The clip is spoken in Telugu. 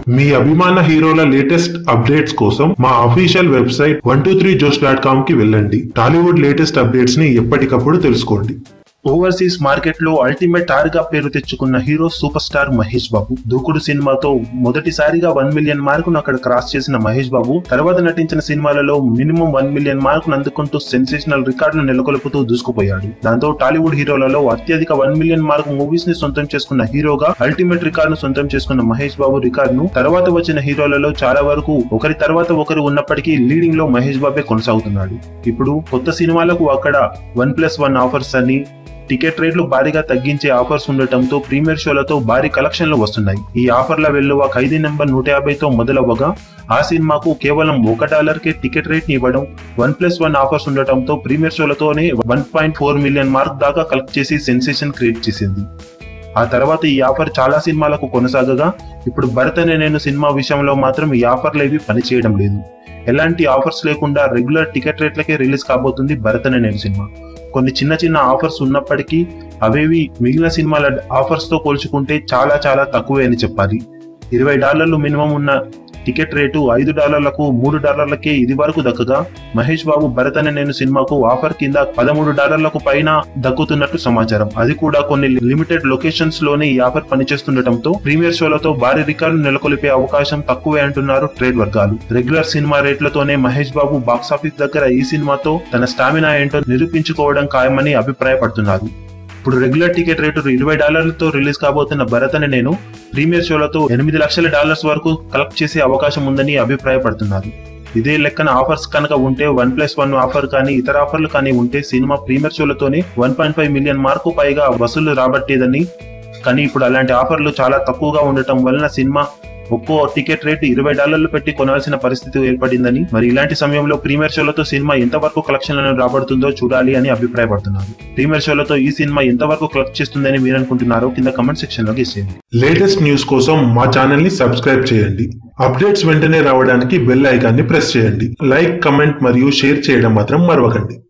మీ అభిమాన హీరోల లేటెస్ట్ అప్డేట్స్ కోసం మా official website one two three josh dot com కి వెళ్ళండి టాలీవుడ్ లేటెస్ట్ అప్డేట్స్ ని ఎప్పటికప్పుడు తెలుసుకోండి ఓవర్సీస్ మార్కెట్ లో అల్టిమేట్ స్టార్ గా పేరు తెచ్చుకున్న hero super star Mahesh Babu Dookudu సినిమాతో మొదటిసారిగా వన్ మిలియన్ మార్కును అక్కడ క్రాస్ చేసిన మహేష్ బాబు తర్వాత నటించిన సినిమాలలో మినిమం వన్ మిలియన్ మార్కును అందుకుంటూ సెన్సేషనల్ రికార్డును నెలకొల్పుతూ దూసుకుపోయాడు దాంతో టాలీవుడ్ హీరోలలో అత్యధిక వన్ మిలియన్ మార్క్ మూవీస్ ని సొంతం చేసుకున్న హీరోగా అల్టిమేట్ రికార్డును సొంతం చేసుకున్న మహేష్ బాబు రికార్డును తర్వాత వచ్చిన హీరోలలో చాలా వరకు ఒకరి తర్వాత ఒకరు ఉన్నప్పటికీ లీడింగ్ లో మహేష్ బాబే కొనసాగుతున్నాడు ఇప్పుడు కొత్త సినిమాలకు అక్కడ వన్ ప్లస్ వన్ ఆఫర్స్ అని టికెట్ రేట్లు భారీగా తగ్గించే ఆఫర్స్ ఉండటంతో ప్రీమియర్ షోలతో భారీ కలెక్షన్లు వస్తున్నాయి ఈ ఆఫర్ల వెల్లువ ఖైదీ నెంబర్ నూట యాభైతో మొదలవ్వగా ఆ సినిమాకు కేవలం ఒక డాలర్ కే టికెట్ రేట్ ని ఇవ్వడం వన్ ప్లస్ వన్ ఆఫర్స్ ఉండటంతో ప్రీమియర్ షోలతోనే one point four million mark దాకా కలెక్ట్ చేసి సెన్సేషన్ క్రియేట్ చేసింది ఆ తర్వాత ఈ ఆఫర్ చాలా సినిమాలకు కొనసాగగా ఇప్పుడు భరత్ అనే నేను సినిమా విషయంలో మాత్రం ఈ ఆఫర్లు ఏవి పనిచేయడం లేదు ఎలాంటి ఆఫర్స్ లేకుండా రెగ్యులర్ టికెట్ రేట్లకే రిలీజ్ కాబోతుంది భరత్ అనే నేను సినిమా కొన్ని చిన్న చిన్న ఆఫర్స్ ఉన్నప్పటికీ అవేవి మిగిలిన సినిమాల ఆఫర్స్ తో పోల్చుకుంటే చాలా చాలా తక్కువే అని చెప్పాలి ఇరవై డాలర్లు మినిమం ఉన్న టికెట్ రేటు ఐదు డాలర్లకు మూడు డాలర్లకే ఇది వరకు దక్కగా మహేష్ బాబు భరత్ అనే నేను సినిమాకు ఆఫర్ కింద పదమూడు డాలర్లకు పైన దక్కుతున్నట్టు సమాచారం అది కూడా కొన్ని లిమిటెడ్ లొకేషన్స్ లోనే ఈ ఆఫర్ పనిచేస్తుండటంతో ప్రీమియర్ షోలతో భారీ రికార్డు నెలకొల్పే అవకాశం తక్కువే అంటున్నారు ట్రేడ్ వర్గాలు రెగ్యులర్ సినిమా రేట్లతోనే మహేష్ బాబు బాక్సాఫీస్ దగ్గర ఈ సినిమాతో తన స్టామినా ఏంటో నిరూపించుకోవడం ఖాయమని అభిప్రాయపడుతున్నారు ఇప్పుడు రెగ్యులర్ టికెట్ రేటు ఇరవై డాలర్లతో రిలీజ్ కాబోతున్న భరత్ అని నేను ప్రీమియర్ షోలతో ఎనిమిది లక్షల డాలర్స్ వరకు కలెక్ట్ చేసే అవకాశం ఉందని అభిప్రాయపడుతున్నారు ఇదే లెక్కన ఆఫర్స్ కనుక ఉంటే వన్ ప్లస్ వన్ ఆఫర్ కానీ ఇతర ఆఫర్లు కానీ ఉంటే సినిమా ప్రీమియర్ షోలతోనే one point five million mark పైగా వసూలు రాబట్టేదని కానీ ఇప్పుడు అలాంటి ఆఫర్లు చాలా తక్కువగా ఉండటం వలన సినిమా ఒక్కో టికెట్ రేటు ఇరవై డాలర్లు పెట్టి కొనాల్సిన పరిస్థితి ఏర్పడిందని మరి ఇలాంటి సమయంలో ప్రీమియర్ షోలతో సినిమా ఎంతవరకు కలెక్షన్లను రాబడుతుందో చూడాలి అని అభిప్రాయపడుతున్నారు ప్రీమియర్ షోలతో ఈ సినిమా ఎంతవరకు కలెక్ట్ చేస్తుందని మీరు అనుకుంటున్నారో కింద కమెంట్ సెక్షన్ లో గెసేయండి లేటెస్ట్ న్యూస్ కోసం మా ఛానల్ ని సబ్స్క్రైబ్ చేయండి అప్డేట్స్ వెంటనే రావడానికి బెల్ ఐకాన్ ని ప్రెస్ చేయండి లైక్ కమెంట్ మరియు షేర్ చేయడం మాత్రం మరవకండి